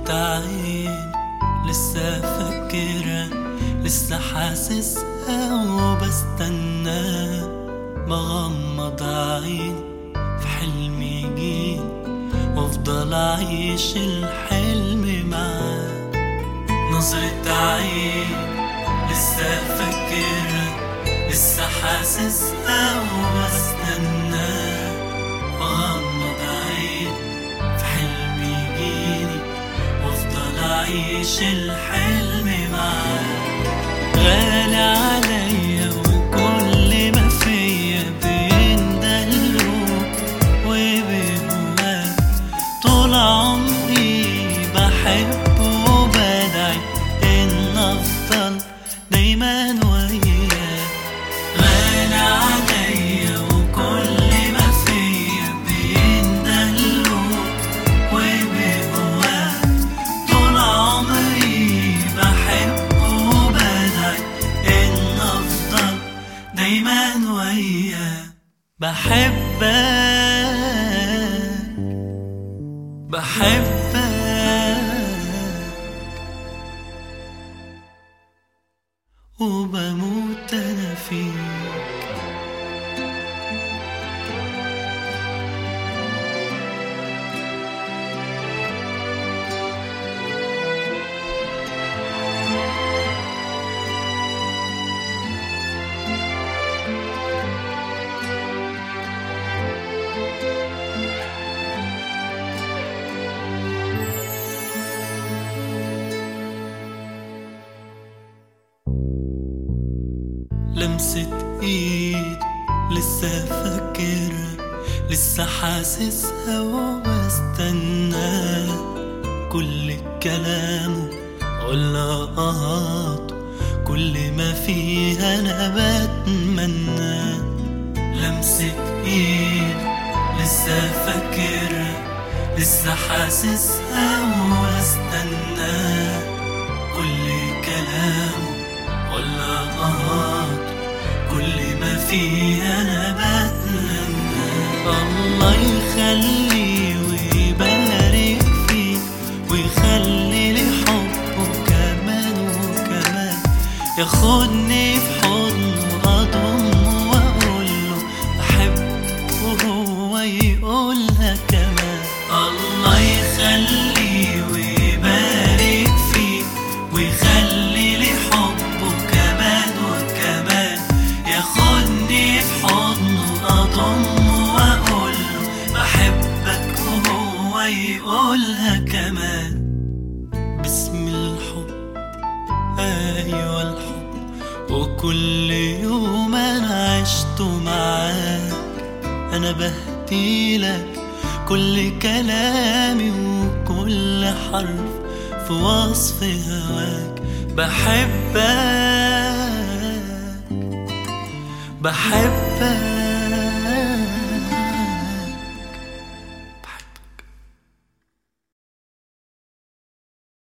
عين لسه فاكرة لسه حاسسها وبستنى بغمض عين في حلم يجي وافضل اعيش الحلم معاه نظرة عين لسه فاكرة لسه حاسسها وبستنى بغمض عين في حلم يجيني وافضل اعيش الحلم معاه غالي عليا وكل ما فيا بيندلوك وبهواك طول عمري بحب وبدعي ان افضل دايما وياك غالي عليا وكل ما فيا بيندلوك وبهواك طول عمري بحب وبدعي ان افضل دايما وياك بحبك بحبك وبموت انا فيك لمسة ايد لسه فاكرة لسه حاسسها وبستنى كل كلامه واللقاط كل ما فيها انا بتمنى لمسة ايد لسه فاكرة لسه حاسسها وبستنى كل كلامه ولا غلط كل ما فيه انا بتمنى الله يخلي ويبارك فيك ويخلي لي حبه كمان وكمان ياخدني في حضنه واضمه واقول له بحبك وهو يقولها كمان الله يخلي ويبارك فيك ويخلي لي حبه كمان وكمان ياخدني في حضنه اضمه واقول له بحبك وهو يقولها كمان باسم الحب ايوه الحب وكل يوم انا عشته معاك انا بهديلك كل كلامي وكل حرف في وصف هواك بحبك بحبك